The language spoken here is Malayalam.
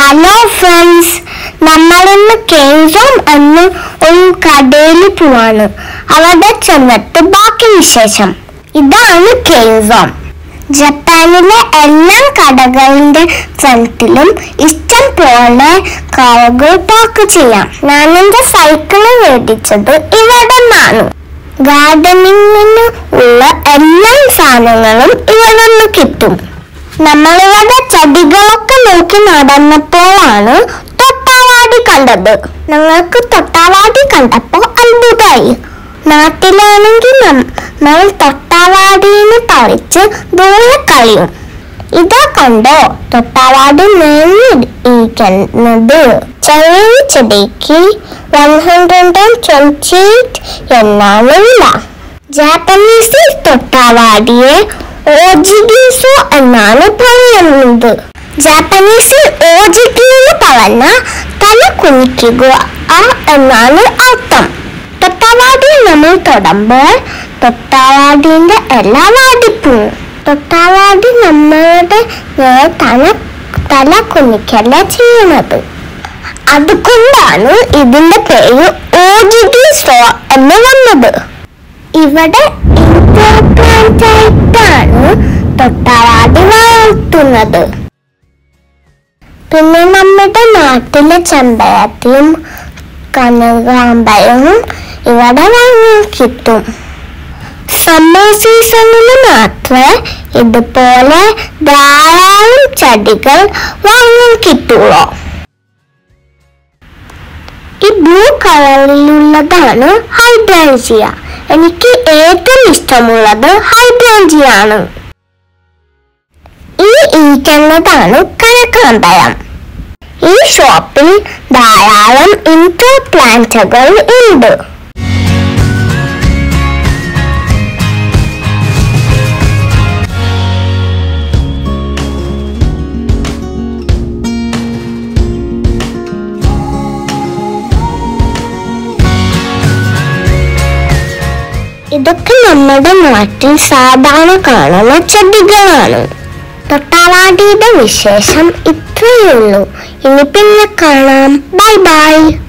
ഹലോ ഫ്രണ്ട്സ് നമ്മളിന്ന് കേസോം എന്ന ഒരു കടയിൽ പോവാണ് അവിടെ ചെന്നിട്ട് ബാക്കി വിശേഷം ഇതാണ് കേസോം ജപ്പാനിലെ എല്ലാ കടകളിന്റെ ഫ്രണ്ടിലും ഇഷ്ടം പോലെ കാറുകൾ പാർക്ക് ചെയ്യാം ഞാൻ എന്റെ സൈക്കിള് മേടിച്ചത് ഇവിടെ നിന്നാണ് ഗാർഡനിങ്ങിന് ഉള്ള എല്ലാ സാധനങ്ങളും ഇവിടെ നിന്ന് കിട്ടും നമ്മളിവിടെ ചെടികളൊക്കെ നോക്കി നടന്നപ്പോഴാണ് തൊട്ടാവാടി കണ്ടത് ഞങ്ങൾക്ക് തൊട്ടാവാടി കണ്ടപ്പോ അത്ഭുതമായി നാട്ടിലാണെങ്കിൽ നമ്മൾ തൊട്ടാവാടിന്ന് പറിച്ച് ദൂരെ കളയും ഇതാ കണ്ടോ തൊട്ടാവാടി നേരിയിരിക്കുന്നത് ചെറിയ ചെടിക്ക് വൺ ഹൺഡ്രഡ് ആൻഡ് ട്വന്റി എന്നാണ് വില ജാപ്പനീസിൽ തൊട്ടാവാടിയെ ഓജിഗീസോ എന്നാണ് പറയുന്നത് ജാപ്പനീസിൽ ഓജിഗി എന്ന് പറഞ്ഞ തല കുനിക്കുക ആ എന്നാണ് അർത്ഥം തൊട്ടാവാടി നമ്മൾ തൊടുമ്പോൾ തൊട്ടാവാടിന്റെ ഇല വാടിപ്പോവും തൊട്ടാവാടി നമ്മളുടെ നേരെ തല തല കുനിക്കല്ല ചെയ്യുന്നത് അതുകൊണ്ടാണ് ഇതിന്റെ പേര് ഓജിഗി സോ എന്ന് വന്നത് ഇവിടെ ഇൻഡോർ ആയിട്ടാണ് തൊട്ടാവാടി വളർത്തുന്നത് പിന്നെ നമ്മുടെ നാട്ടിലെ ചെമ്പരത്തിയും കനകാമ്പരവും ഇവിടെ വാങ്ങി കിട്ടും സമ്മർ സീസണിൽ മാത്രമേ ഇതുപോലെ ധാരാളം ചെടികൾ വാങ്ങാൻ കിട്ടുള്ളൂ ഈ ബ്ലൂ കളറിലുള്ളതാണ് ഹൈഡ്രാഞ്ചിയ എനിക്ക് ഏറ്റവും ഇഷ്ടമുള്ളത് ഹൈഡ്രാഞ്ചിയ ആണ് ഈ ഇരിക്കുന്നതാണ് കനകാമ്പരം ഈ ഷോപ്പിൽ ധാരാളം ഇൻഡോർ പ്ലാന്റുകൾ ഉണ്ട് ഇതൊക്കെ നമ്മുടെ നാട്ടിൽ സാധാരണ കാണുന്ന ചെടികളാണ് തൊട്ടാവാടിയുടെ വിശേഷം ഇത്രയേ ഉള്ളൂ ഇനി പിന്നെ കാണാം ബൈ ബൈ